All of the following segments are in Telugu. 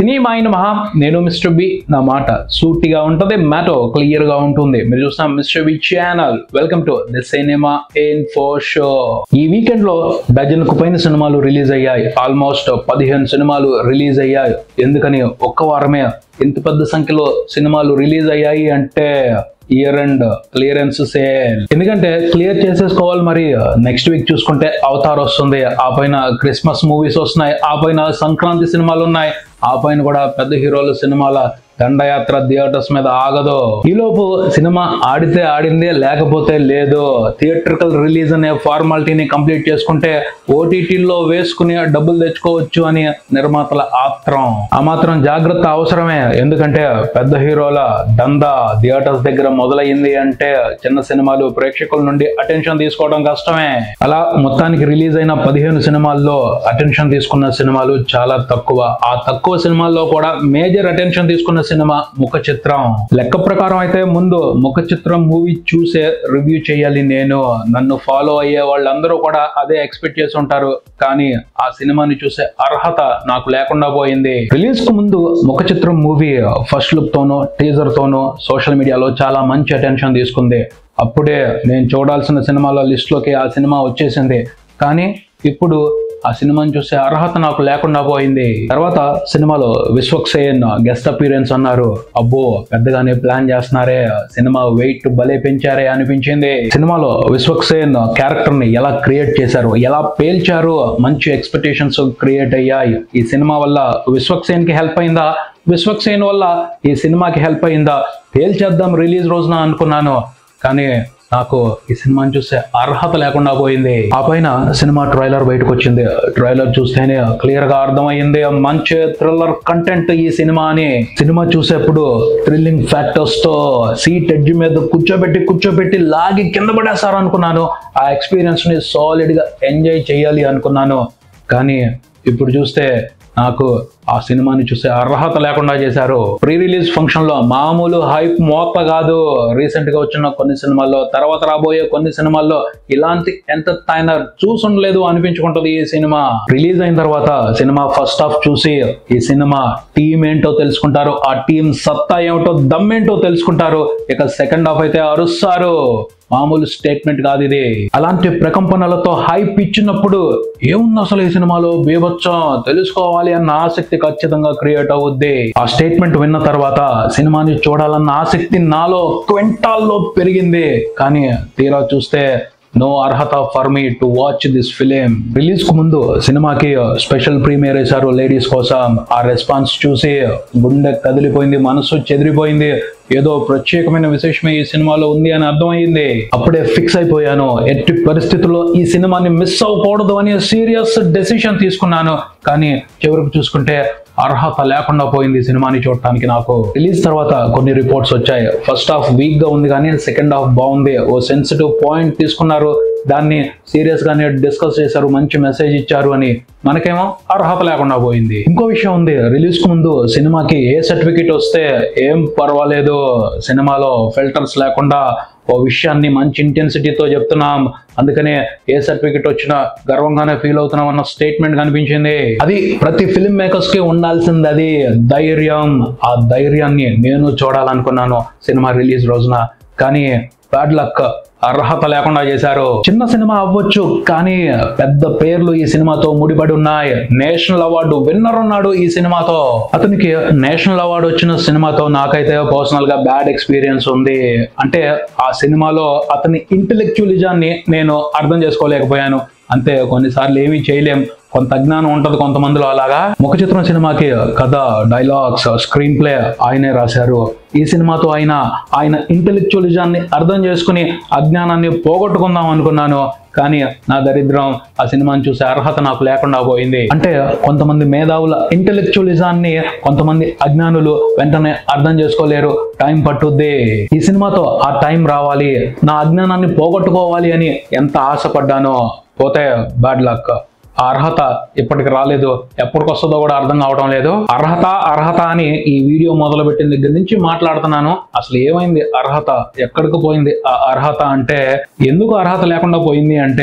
సినిమాయిన మహా నేను మిస్టర్ బి నా మాట సూటిగా ఉంటది మ్యాటో క్లియర్ గా ఉంటుంది మీరు చూసిన mister B channel welcome to the cinema in four show ఈ వీకెండ్ లో డజన్ కు పైన సినిమాలు రిలీజ్ అయ్యాయి ఆల్మోస్ట్ పదిహేను సినిమాలు రిలీజ్ అయ్యాయి ఎందుకని ఒక్క వారమే ఇంత పెద్ద సంఖ్యలో సినిమాలు రిలీజ్ అయ్యాయి అంటే ఇయర్ అండ్ క్లియరెన్స్ సేల్ ఎందుకంటే క్లియర్ చేసేసుకోవాలి మరి నెక్స్ట్ వీక్ చూసుకుంటే అవతార్ వస్తుంది ఆ పైన క్రిస్మస్ మూవీస్ వస్తున్నాయి ఆ పైన సంక్రాంతి సినిమాలు ఉన్నాయి ఆ పైన కూడా పెద్ద హీరోల సినిమాల దండయాత్ర థియేటర్స్ మీద ఆగదు ఈలోపు సినిమా ఆడితే ఆడిందే లేకపోతే లేదు థియేట్రికల్ రిలీజ్ అనే ఫార్మాలిటీని కంప్లీట్ చేసుకుంటే ఓటీటీలో వేసుకుని డబ్బులు తెచ్చుకోవచ్చు అని నిర్మాతల ఆత్రం ఆ మాత్రం జాగ్రత్త అవసరమే ఎందుకంటే పెద్ద హీరోల దందా థియేటర్స్ దగ్గర మొదలైంది అంటే చిన్న సినిమాలు ప్రేక్షకుల నుండి అటెన్షన్ తీసుకోవడం కష్టమే అలా మొత్తానికి రిలీజ్ అయిన పదిహేను సినిమాల్లో అటెన్షన్ తీసుకున్న సినిమాలు చాలా తక్కువ ఆ తక్కువ సినిమాల్లో కూడా మేజర్ అటెన్షన్ తీసుకున్న సినిమా ముఖ చిత్రం లెక్క ప్రకారం అయితే ముందు ముఖ చిత్రం మూవీ చూసే రివ్యూ చేయాలి నేను నన్ను ఫాలో అయ్యే వాళ్ళందరూ కూడా అదే ఎక్స్పెక్ట్ చేసి ఉంటారు కానీ ఆ సినిమాని చూసే అర్హత నాకు లేకుండా పోయింది రిలీజ్ కు ముందు ముఖ చిత్రం మూవీ ఫస్ట్ లుక్ తోనూ టీజర్ తోనూ సోషల్ మీడియాలో చాలా మంచి అటెన్షన్ తీసుకుంది అప్పుడే నేను చూడాల్సిన సినిమాల లిస్ట్ లోకి ఆ సినిమా వచ్చేసింది కానీ ఇప్పుడు ఆ సినిమాని చూసే అర్హత నాకు లేకుండా పోయింది తర్వాత సినిమాలో విశ్వక్సేన్ గెస్ట్ అపీరెన్స్ అన్నారు అబ్బో పెద్దగానే ప్లాన్ చేస్తున్నారే సినిమా వెయిట్ భలే పెంచారే అనిపించింది సినిమాలో విశ్వక్సేన్ క్యారెక్టర్ ని ఎలా క్రియేట్ చేశారు ఎలా పేల్చారు మంచి ఎక్స్పెక్టేషన్స్ క్రియేట్ అయ్యాయి ఈ సినిమా వల్ల విశ్వక్సేన్ కి హెల్ప్ అయిందా విశ్వక్సేన్ వల్ల ఈ సినిమాకి హెల్ప్ అయిందా పేల్చేద్దాం రిలీజ్ రోజున అనుకున్నాను కానీ నాకు ఈ సినిమాని చూసే అర్హత లేకుండా పోయింది ఆ పైన సినిమా ట్రైలర్ బయటకు వచ్చింది ట్రైలర్ చూస్తేనే క్లియర్ గా అర్థమైంది మంచి థ్రిల్లర్ కంటెంట్ ఈ సినిమా అని సినిమా చూసేప్పుడు థ్రిల్లింగ్ ఫ్యాక్టర్స్ తో సీట్ ఎడ్జ్ మీద కూర్చోబెట్టి కూర్చోబెట్టి లాగి కింద పడేస్తారు అనుకున్నాను ఆ ఎక్స్పీరియన్స్ ని సాలిడ్ గా ఎంజాయ్ చేయాలి అనుకున్నాను కానీ ఇప్పుడు చూస్తే నాకు ఆ సినిమాని చూసే అర్హత లేకుండా చేశారు ప్రీ రిలీజ్ ఫంక్షన్ లో మామూలు హైప్ మోత కాదు రీసెంట్ గా వచ్చిన కొన్ని సినిమాల్లో తర్వాత రాబోయే కొన్ని సినిమాల్లో ఇలాంటి ఎంటర్టైనర్ చూసుండలేదు అనిపించుకుంటది ఈ సినిమా రిలీజ్ అయిన తర్వాత సినిమా ఫస్ట్ హాఫ్ చూసి ఈ సినిమా టీం ఏంటో తెలుసుకుంటారు ఆ టీం సత్తా ఏమిటో దమ్మేంటో తెలుసుకుంటారు ఇక సెకండ్ హాఫ్ అయితే అరుస్తారు మామూలు స్టేట్మెంట్ కాదు ఇది అలాంటి ప్రకంపనలతో హైప్ ఇచ్చినప్పుడు ఏముంది అసలు ఈ సినిమాలో బీభత్సం తెలుసుకోవాలి అన్న ఆసక్తి ఖచ్చితంగా క్రియేట్ అవుద్ది ఆ స్టేట్మెంట్ విన్న తర్వాత సినిమాని చూడాలన్న ఆసక్తి నాలో క్వింటాల్లో పెరిగింది కానీ తీరా చూస్తే నో అర్హత for me to watch this film release కు ముందు సినిమాకి స్పెషల్ ప్రీమియర్ వేశారు లేడీస్ కోసం ఆ రెస్పాన్స్ చూసి గుండె కదిలిపోయింది మనసు చెదిరిపోయింది ఏదో ప్రత్యేకమైన విశేషమే ఈ సినిమాలో ఉంది అని అర్థమైంది అప్పుడే ఫిక్స్ అయిపోయాను ఎట్టి పరిస్థితుల్లో ఈ సినిమాని మిస్ అవ్వకూడదు అని సీరియస్ డెసిషన్ తీసుకున్నాను కానీ చివరికి చూసుకుంటే అర్హత లేకుండా పోయింది ఈ సినిమాని చూడటానికి నాకు రిలీజ్ తర్వాత కొన్ని రిపోర్ట్స్ వచ్చాయి ఫస్ట్ హాఫ్ వీక్ గా ఉంది కానీ సెకండ్ హాఫ్ బాగుంది ఓ సెన్సిటివ్ పాయింట్ తీసుకున్నారు దాన్ని సీరియస్ గానే డిస్కస్ చేశారు మంచి మెసేజ్ ఇచ్చారు అని మనకేమో అర్హత లేకుండా పోయింది ఇంకో విషయం ఉంది రిలీజ్ కు ముందు సినిమాకి ఏ సర్టిఫికేట్ వస్తే ఏం పర్వాలేదు సినిమాలో ఫిల్టర్స్ లేకుండా ఓ విషయాన్ని మంచి ఇంటెన్సిటీతో చెప్తున్నాం అందుకనే ఏ సర్టిఫికెట్ వచ్చినా గర్వంగానే ఫీల్ అవుతున్నాం అన్న స్టేట్మెంట్ కనిపించింది అది ప్రతి ఫిల్మ్ మేకర్స్ కి ఉండాల్సింది అది ధైర్యం ఆ ధైర్యాన్ని నేను చూడాలనుకున్నాను సినిమా రిలీజ్ రోజున కానీ బ్యాడ్ లక్ అర్హత లేకుండా చేశారు చిన్న సినిమా అవ్వచ్చు కానీ పెద్ద పేర్లు ఈ సినిమాతో ముడిపడి ఉన్నాయి నేషనల్ అవార్డు విన్నర్ ఉన్నాడు ఈ సినిమాతో అతనికి నేషనల్ అవార్డు వచ్చిన సినిమాతో నాకైతే పర్సనల్ గా బ్యాడ్ ఎక్స్పీరియన్స్ ఉంది అంటే ఆ సినిమాలో అతని ఇంటెలెక్చువలిజాన్ని నేను అర్థం చేసుకోలేకపోయాను అంతే కొన్నిసార్లు ఏమీ చేయలేం కొంత అజ్ఞానం ఉంటది కొంతమందిలో అలాగా ముఖ చిత్రం సినిమాకి కథ డైలాగ్స్ స్క్రీన్ ప్లే ఆయనే రాశారు ఈ సినిమాతో ఆయన ఆయన ఇంటెలెక్చువలిజాన్ని అర్థం చేసుకుని అజ్ఞానాన్ని పోగొట్టుకుందాం అనుకున్నాను కానీ నా దరిద్రం ఆ సినిమాని చూసే అర్హత నాకు లేకుండా పోయింది అంటే కొంతమంది మేధావుల ఇంటెలెక్చువలిజాన్ని కొంతమంది అజ్ఞానులు వెంటనే అర్థం చేసుకోలేరు టైం పట్టుద్ది ఈ సినిమాతో ఆ టైం రావాలి నా అజ్ఞానాన్ని పోగొట్టుకోవాలి అని ఎంత ఆశపడ్డానో పోతే బ్యాడ్ లక్ ఆ అర్హత ఇప్పటికి రాలేదు ఎప్పటికి వస్తుందో కూడా అర్థం కావడం లేదు అర్హత అర్హత అని ఈ వీడియో మొదలు పెట్టిన దగ్గర నుంచి మాట్లాడుతున్నాను అసలు ఏమైంది అర్హత ఎక్కడికి పోయింది ఆ అర్హత అంటే ఎందుకు అర్హత లేకుండా పోయింది అంటే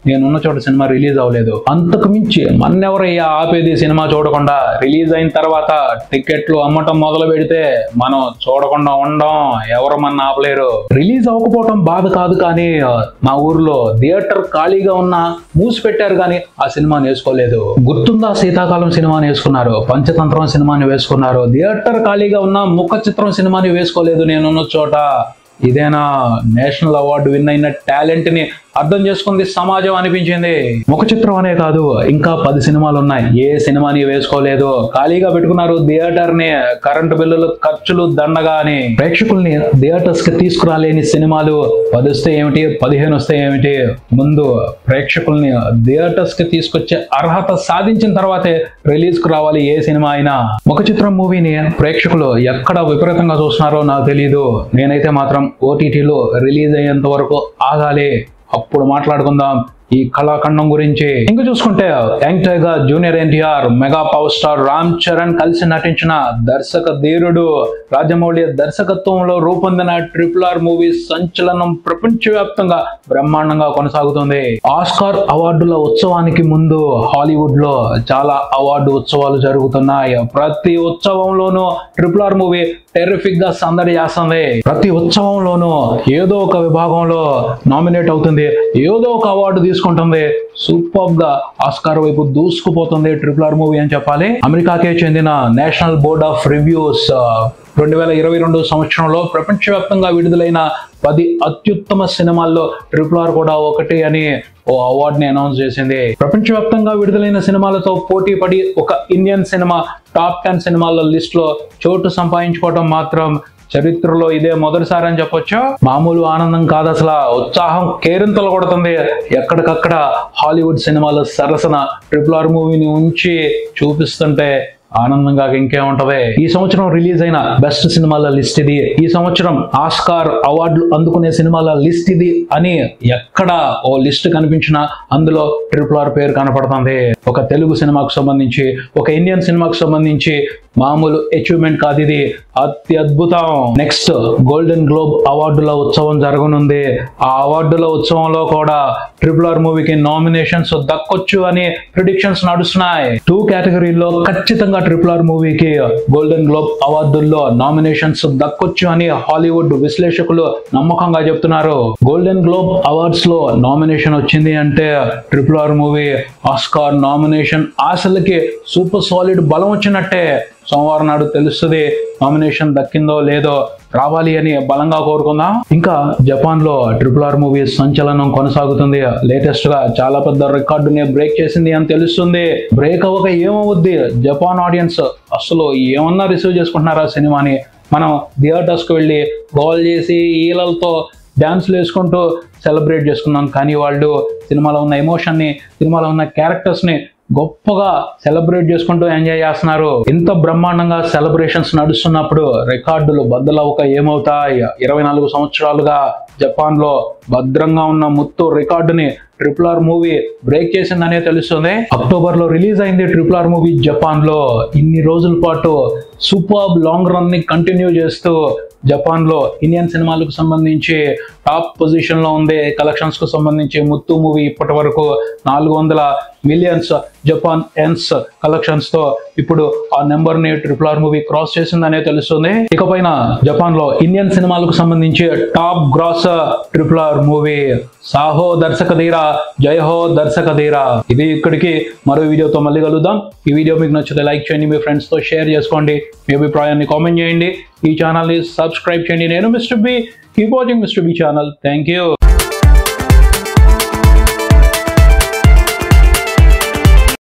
నేనున్న చోట సినిమా రిలీజ్ అవ్వలేదు అంతకు మించి మన్నెవరయ్యా ఆపేది సినిమా చూడకుండా రిలీజ్ అయిన తర్వాత టికెట్లు అమ్మటం మొదలు పెడితే మనం చూడకుండా ఉండం ఎవరు మన ఆపలేరు రిలీజ్ అవ్వకపోవటం బాధ కాదు కానీ మా ఊర్లో థియేటర్ ఖాళీగా ఉన్న మూసి పెట్టారు కానీ ఆ సినిమాని వేసుకోలేదు గుర్తుందా శీతాకాలం సినిమాని వేసుకున్నారు పంచతంత్రం సినిమాని వేసుకున్నారు థియేటర్ ఖాళీగా ఉన్న ముఖ చిత్రం సినిమాని వేసుకోలేదు నేనున్న చోట ఇదేనా నేషనల్ అవార్డు విన్ అయిన టాలెంట్ ని అర్థం చేసుకుంది సమాజం అనిపించింది ముఖ చిత్రం అనే కాదు ఇంకా పది సినిమాలు ఉన్నాయి ఏ సినిమాని వేసుకోలేదు ఖాళీగా పెట్టుకున్నారు థియేటర్ ని కరెంటు బిల్లులు ఖర్చులు దండగా అని ప్రేక్షకుల్ని థియేటర్స్ కి తీసుకురాలేని సినిమాలు పది వస్తే ఏమిటి పదిహేను వస్తే ఏమిటి ముందు ప్రేక్షకుల్ని థియేటర్స్ కి తీసుకొచ్చే అర్హత సాధించిన తర్వాతే రిలీజ్ కు రావాలి ఏ సినిమా అయినా ముఖ చిత్రం మూవీని ప్రేక్షకులు ఎక్కడ విపరీతంగా చూస్తున్నారో నాకు తెలియదు నేనైతే మాత్రం ఓటీటీలో రిలీజ్ అయ్యేంత వరకు ఆగాలి అప్పుడు మాట్లాడుకుందాం ఈ కళాఖండం గురించి ఇంకా చూసుకుంటే young tiger junior NTR mega power star Ram Charan కలిసి నటించిన దర్శక ధీరుడు రాజమౌళి దర్శకత్వంలో రూపొందిన ట్రిపుల్ ఆర్ మూవీ సంచలనం ప్రపంచవ్యాప్తంగా బ్రహ్మాండంగా కొనసాగుతుంది ఆస్కార్ అవార్డుల ఉత్సవానికి ముందు హాలీవుడ్ లో చాలా అవార్డు ఉత్సవాలు జరుగుతున్నాయి ప్రతి ఉత్సవంలోనూ ట్రిపుల్ ఆర్ మూవీ టెరిఫిక్ గా సందడి చేస్తుంది ప్రతి ఉత్సవంలోనూ ఏదో ఒక విభాగంలో నామినేట్ అవుతుంది ఏదో ఒక అవార్డు తీసుకుంటుంది సూపర్ గా ఆస్కార్ వైపు దూసుకుపోతుంది ట్రిపుల్ ఆర్ మూవీ అని చెప్పాలి అమెరికాకే చెందిన నేషనల్ బోర్డ్ ఆఫ్ రివ్యూస్ రెండు వేల ఇరవై రెండు సంవత్సరంలో ప్రపంచవ్యాప్తంగా విడుదలైన పది అత్యుత్తమ సినిమాల్లో ట్రిపుల్ ఆర్ కూడా ఒకటి అని ఓ అవార్డుని అనౌన్స్ చేసింది ప్రపంచవ్యాప్తంగా విడుదలైన సినిమాలతో పోటీ పడి ఒక ఇండియన్ సినిమా టాప్ టెన్ సినిమాల లిస్ట్ లో చోటు సంపాదించుకోవడం మాత్రం చరిత్రలో ఇదే మొదటిసారి అని చెప్పొచ్చు మామూలు ఆనందం కాదు అసలు ఉత్సాహం కేరింతలు కొడుతుంది ఎక్కడికక్కడ హాలీవుడ్ సినిమాల సరసన ట్రిపుల్ ఆర్ మూవీని ఉంచి చూపిస్తుంటే ఆనందంగా ఇంకే ఉంటది ఈ సంవత్సరం రిలీజ్ అయిన బెస్ట్ సినిమాల లిస్ట్ ఇది ఈ సంవత్సరం ఆస్కార్ అవార్డులు అందుకునే సినిమాల లిస్ట్ ఇది అని ఎక్కడ ఓ లిస్ట్ కనిపించినా అందులో ట్రిపుల్ ఆర్ పేరు కనపడుతుంది ఒక తెలుగు సినిమాకు సంబంధించి ఒక ఇండియన్ సినిమాకు సంబంధించి మామూలు అచీవ్మెంట్ కాదు ఇది అత్యద్భుతం నెక్స్ట్ గోల్డెన్ గ్లోబ్ అవార్డుల ఉత్సవం జరగనుంది ఆ అవార్డుల ఉత్సవంలో కూడా ట్రిపుల్ ఆర్ మూవీకి నామినేషన్స్ దక్కొచ్చు అని ప్రిడిక్షన్స్ నడుస్తున్నాయి టూ కేటగిరీల్లో ఖచ్చితంగా ట్రిపుల్ ఆర్ మూవీకి గోల్డెన్ గ్లోబ్ అవార్డుల్లో నామినేషన్స్ దక్కొచ్చు అని హాలీవుడ్ విశ్లేషకులు నమ్మకంగా చెప్తున్నారు గోల్డెన్ గ్లోబ్ అవార్డ్స్ లో నామినేషన్ వచ్చింది అంటే triple R movie Oscar nomination ఆశలకి సూపర్ సాలిడ్ బలం వచ్చినట్టే సోమవారం నాడు తెలుస్తుంది నామినేషన్ దక్కిందో లేదో రావాలి అని బలంగా కోరుకుందాం ఇంకా జపాన్ లో ట్రిపుల్ ఆర్ మూవీ సంచలనం కొనసాగుతుంది లేటెస్ట్ గా చాలా పెద్ద రికార్డుని బ్రేక్ చేసింది అని తెలుస్తుంది బ్రేక్ అవ్వక ఏమవుద్ది జపాన్ ఆడియన్స్ అసలు ఏమన్నా రిసీవ్ చేసుకుంటున్నారా సినిమాని మనం థియేటర్స్ కి వెళ్ళి గోల్ చేసి ఈలలతో డ్యాన్స్లు వేసుకుంటూ సెలబ్రేట్ చేసుకున్నాం కానీ వాళ్ళు సినిమాలో ఉన్న ఎమోషన్ని సినిమాలో ఉన్న క్యారెక్టర్స్ ని గొప్పగా సెలబ్రేట్ చేసుకుంటూ ఎంజాయ్ చేస్తున్నారు ఇంత బ్రహ్మాండంగా సెలబ్రేషన్స్ నడుస్తున్నప్పుడు రికార్డులు బద్దలవక ఏమవుతాయి ఇరవై నాలుగు సంవత్సరాలుగా జపాన్ లో భద్రంగా ఉన్న ముత్తు రికార్డుని ట్రిపుల్ ఆర్ మూవీ బ్రేక్ చేసిందనే తెలుస్తుంది అక్టోబర్ లో రిలీజ్ అయింది ట్రిపుల్ ఆర్ మూవీ జపాన్ లో ఇన్ని రోజుల పాటు సూపర్ లాంగ్ రన్ ని కంటిన్యూ చేస్తూ జపాన్ లో ఇండియన్ సినిమాలకు సంబంధించి టాప్ పొజిషన్ లో ఉంది కలెక్షన్స్ కు సంబంధించి ముత్తు మూవీ ఇప్పటి వరకు నాలుగు వందల మిలియన్స్ జపాన్ ఎన్స్ కలెక్షన్స్ తో ఇప్పుడు ఆ నెంబర్ ని ట్రిపుల్ ఆర్ మూవీ క్రాస్ చేసిందనే తెలుస్తుంది ఇకపైన జపాన్ లో ఇండియన్ సినిమాలకు సంబంధించి top gross triple R movie సాహో దర్శక ధీరా జై హో దర్శక ధీరా ఇది ఇక్కడికి మరో వీడియోతో మళ్ళీ కలుద్దాం ఈ వీడియో మీకు నచ్చితే లైక్ చేయండి మీ ఫ్రెండ్స్ తో షేర్ చేసుకోండి మీ అభిప్రాయాన్ని కామెంట్ చేయండి ఈ ఛానల్ ని సబ్స్క్రైబ్ చేయండి నేను mister B keep watching mister B channel thank you